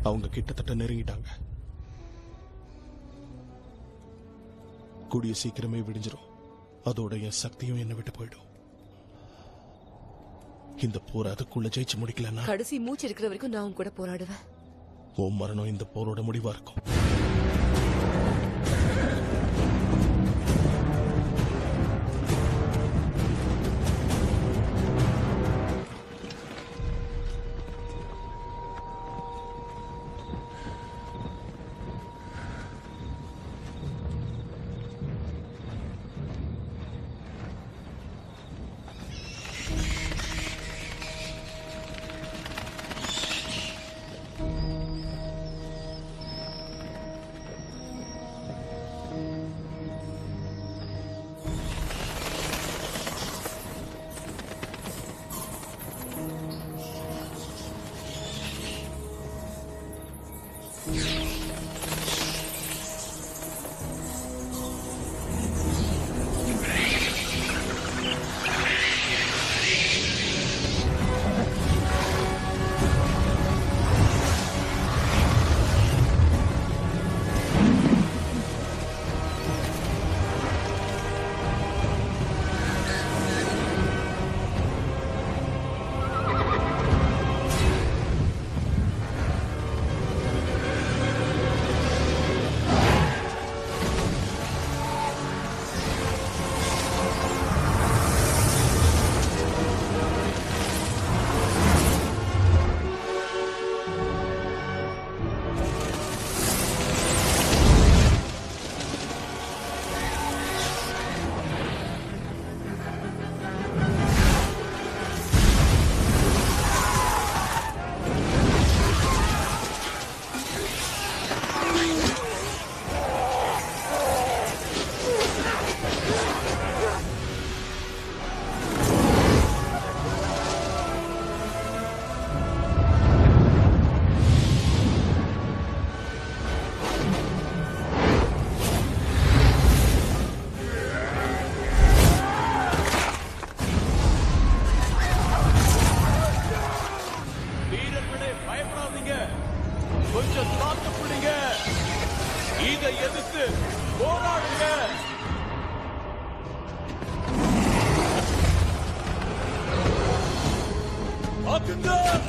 அவங்க கிட்டத்தட்ட நெருங்கிட்டாங்க கூடிய சீக்கிரமே விடிஞ்சிரும் அதோட என் சக்தியும் என்னை விட்டு போயிடும் இந்த போர் அதுக்குள்ள ஜெயிச்சு முடிக்கலன்னா கடைசி மூச்சு இருக்கிற வரைக்கும் நான் உன் கூட போராடுவேன் உன் மரணம் இந்த போரோட முடிவா இருக்கும் வீரர்களே பயப்படாதீங்க கொஞ்சம் தாக்கு பிடிங்க இதை எதிர்த்து போராடுங்க தாக்குங்க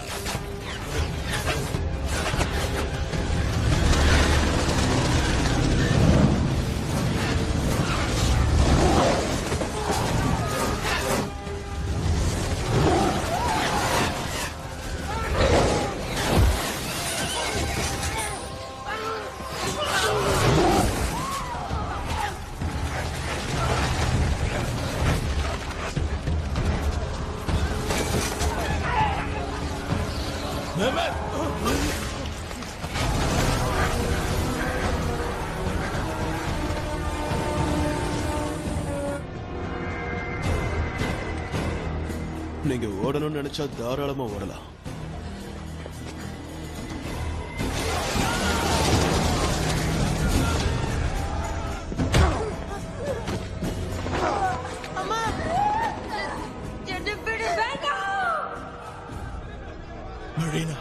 நீங்க ஓடணும்னு நினைச்சா தாராளமா ஓடலாம் அம்மா என்ன விடு வேண்டாம் Marina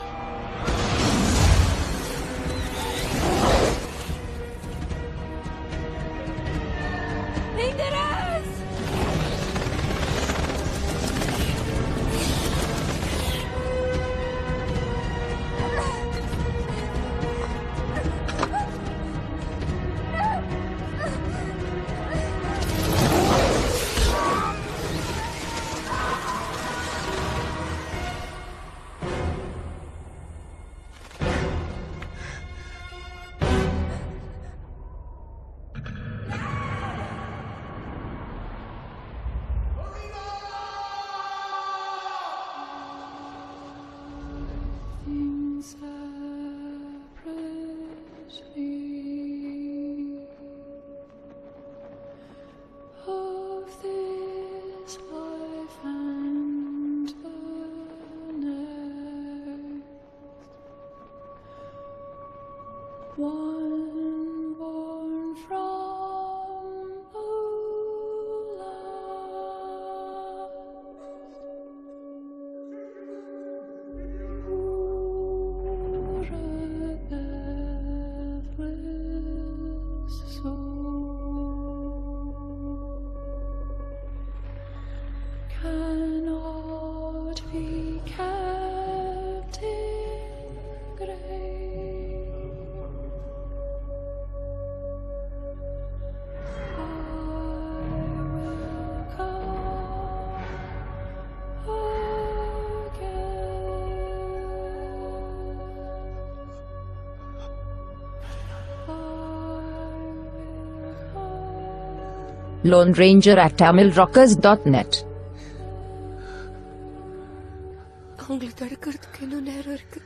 Ignorance! Things separately of this life and the next. One born from the last. Lone Ranger at tamilrockers.net. அவங்களை தடுக்கிறதுக்கு இன்னும் நேரம் இருக்கு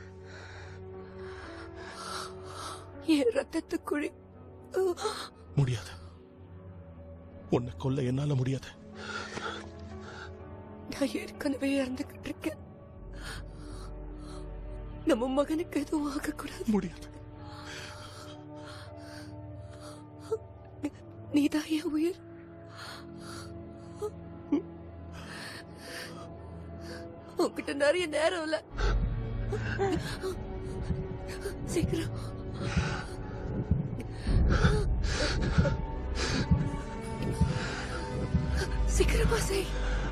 என் ரத்தத்து குழி முடியாது உன்னை கொல்ல என்னால முடியாது நான் ஏற்கனவே இறந்துகிட்டு இருக்கேன் நம்ம மகனுக்கு எதுவும் ஆகக்கூடாது முடியாது நீதான் என் உயிர் உன்கிட்ட நிறைய நேரம் இல்ல சீக்கிரம் சீக்கிரமா செய்